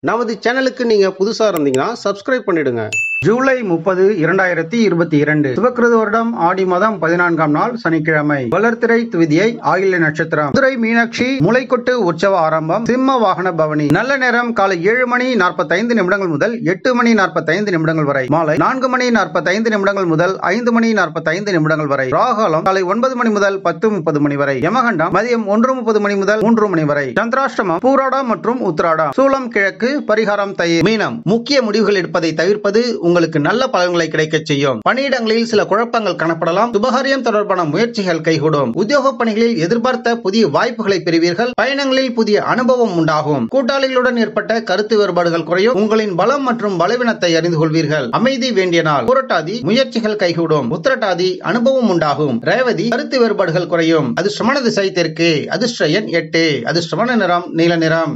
நமது சேனலுக்கு நீங்க புதுசா இருந்தீங்கன்னா சப்ஸ்கிரைப் பண்ணிடுங்க ஜூலை முப்பது இரண்டாயிரத்தி இருபத்தி இரண்டு சுபக்கிருத வருடம் ஆடி மாதம் பதினான்காம் நாள் சனிக்கிழமை வளர்த்திரை துவிதியை ஆயில்ய நட்சத்திரம் மதுரை மீனாட்சி முளைக்கொட்டு உற்சவ ஆரம்பம் சிம்ம வாகன பவனி நல்ல நேரம் காலை ஏழு மணி நாற்பத்தைந்து நிமிடங்கள் முதல் எட்டு மணி நாற்பத்தைந்து நிமிடங்கள் வரை மாலை நான்கு மணி நாற்பத்தைந்து நிமிடங்கள் முதல் ஐந்து மணி நாற்பத்தைந்து நிமிடங்கள் வரை ராகாலம் காலை ஒன்பது மணி முதல் பத்து முப்பது மணி வரை யமகண்டம் மதியம் ஒன்று முப்பது மணி முதல் மூன்று மணி வரை சந்திராஷ்டமம் பூராடம் மற்றும் உத்திராடம் சூலம் கிழக்கு பரிகாரம் தயிர் மீனம் முக்கிய முடிவுகள் எடுப்பதை தவிர்ப்பது உங்களுக்கு நல்ல பலன்களை கிடைக்கச் செய்யும் பணியிடங்களில் சில குழப்பங்கள் காணப்படலாம் சுபகாரியம் தொடர்பான முயற்சிகள் கைகூடும் உத்தியோக பணிகளில் எதிர்பார்த்த புதிய வாய்ப்புகளை பெறுவீர்கள் பயணங்களில் புதிய அனுபவம் உண்டாகும் கூட்டாளிகளுடன் ஏற்பட்ட கருத்து வேறுபாடுகள் குறையும் உங்களின் பலம் மற்றும் பலவீனத்தை அறிந்து கொள்வீர்கள் அமைதி வேண்டிய நாள் புரட்டாதி முயற்சிகள் கைகூடும் உத்திரட்டாதி அனுபவம் உண்டாகும் ரேவதி கருத்து வேறுபாடுகள் குறையும் அதிர்ஷ்டமான திசை தெற்கு அதிர்ஷ்ட எண் எட்டு அதிர்ஷ்டமான நிறம் நீல நிறம்